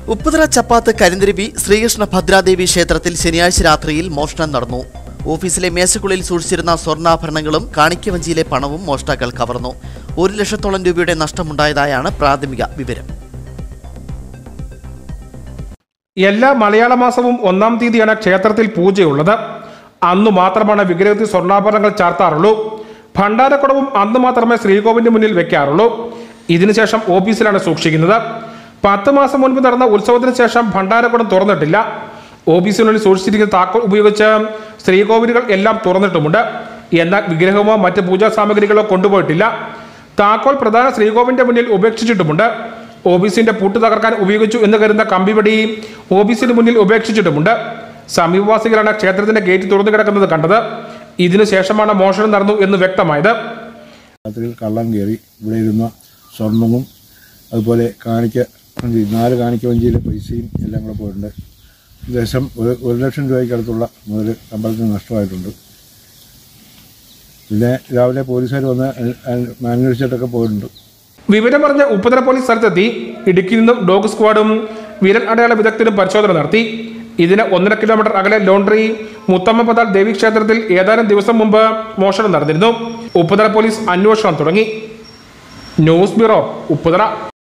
ഉപ്പുതറ ചപ്പാത്ത് കരിന്തിരിപ്പി ശ്രീകൃഷ്ണ ഭദ്രാദേവി ക്ഷേത്രത്തിൽ ശനിയാഴ്ച രാത്രിയിൽ മോഷണം നടന്നു ഓഫീസിലെ മേശക്കുള്ളിൽ സൂക്ഷിച്ചിരുന്ന സ്വർണ്ണാഭരണങ്ങളും കാണിക്കവഞ്ചിയിലെ പണവും മോഷ്ടാക്കൾ കവർന്നു ഒരു ലക്ഷത്തോളം രൂപയുടെ നഷ്ടമുണ്ടായതായാണ് പ്രാഥമിക വിവരം എല്ലാ മലയാള മാസവും ഒന്നാം തീയതിയാണ് ക്ഷേത്രത്തിൽ പൂജയുള്ളത് അന്നു മാത്രമാണ് വിഗ്രഹത്തിൽ സ്വർണ്ണാഭരണങ്ങൾ ചാർത്താറുള്ളൂ ഭണ്ഡാരക്കുടവും അന്ന് മാത്രമേ ശ്രീകോവിലിന് മുന്നിൽ വെക്കാറുള്ളൂ ഇതിനുശേഷം ഓഫീസിലാണ് സൂക്ഷിക്കുന്നത് പത്ത് മാസം മുൻപ് നടന്ന ഉത്സവത്തിന് ശേഷം ഭണ്ഡാരക്കുടം തുറന്നിട്ടില്ല ഓഫീസിനുള്ളിൽ സൂക്ഷിച്ചിരിക്കുന്ന താക്കോൽ ഉപയോഗിച്ച് ശ്രീകോവിലുകൾ എല്ലാം തുറന്നിട്ടുമുണ്ട് എന്നാൽ വിഗ്രഹമോ മറ്റ് പൂജാ സാമഗ്രികളോ കൊണ്ടുപോയിട്ടില്ല താക്കോൽ പ്രധാന ശ്രീകോവിലിന്റെ മുന്നിൽ ഉപേക്ഷിച്ചിട്ടുമുണ്ട് ഓഫീസിന്റെ പൂട്ട് തകർക്കാൻ ഉപയോഗിച്ചു എന്ന് കരുതുന്ന കമ്പിവടി ഓഫീസിന് മുന്നിൽ ഉപേക്ഷിച്ചിട്ടുമുണ്ട് സമീപവാസികളാണ് ക്ഷേത്രത്തിന്റെ ഗേറ്റ് തുറന്നു കിടക്കുന്നത് കണ്ടത് ഇതിനു ശേഷമാണ് മോഷണം നടന്നു എന്ന് വ്യക്തമായത് രാത്രിയിൽ കള്ളം കയറി ഇവിടെ ഇരുന്ന സ്വർണവും അതുപോലെ കാണിക്ക വഞ്ചി നാല് കാണിക്ക വഞ്ചിയിലെ പൈസയും എല്ലാം കൂടെ പോയിട്ടുണ്ട് ഏകദേശം ഒരു ഒരു ലക്ഷം രൂപയ്ക്ക് അടുത്തുള്ള മുതൽ അമ്പലത്തിന് നഷ്ടമായിട്ടുണ്ട് പിന്നെ രാവിലെ പോലീസുകാർ വന്ന് അ- അ- അന്വേഷിച്ചിട്ടൊക്കെ പോയിട്ടുണ്ട് വിവരമറിഞ്ഞ ഉപ്പുതല പോലീസ് സ്ഥലത്തെത്തി ഇടുക്കിയിൽ നിന്നും ഡോഗ് സ്ക്വാഡും വിരൽ അടയാള വിദഗ്ധരും പരിശോധന നടത്തി ഇതിന് ഒന്നര കിലോമീറ്റർ അകലെ ലോണ്ടറി മുത്തമ്മ പതാൽ ദേവി ക്ഷേത്രത്തിൽ ഏതാനും ദിവസം മുമ്പ് മോഷണം നടന്നിരുന്നു ഉപ്പുതല പോലീസ് അന്വേഷണം തുടങ്ങി ന്യൂസ് ബ്യൂറോ ഉപ്പുതല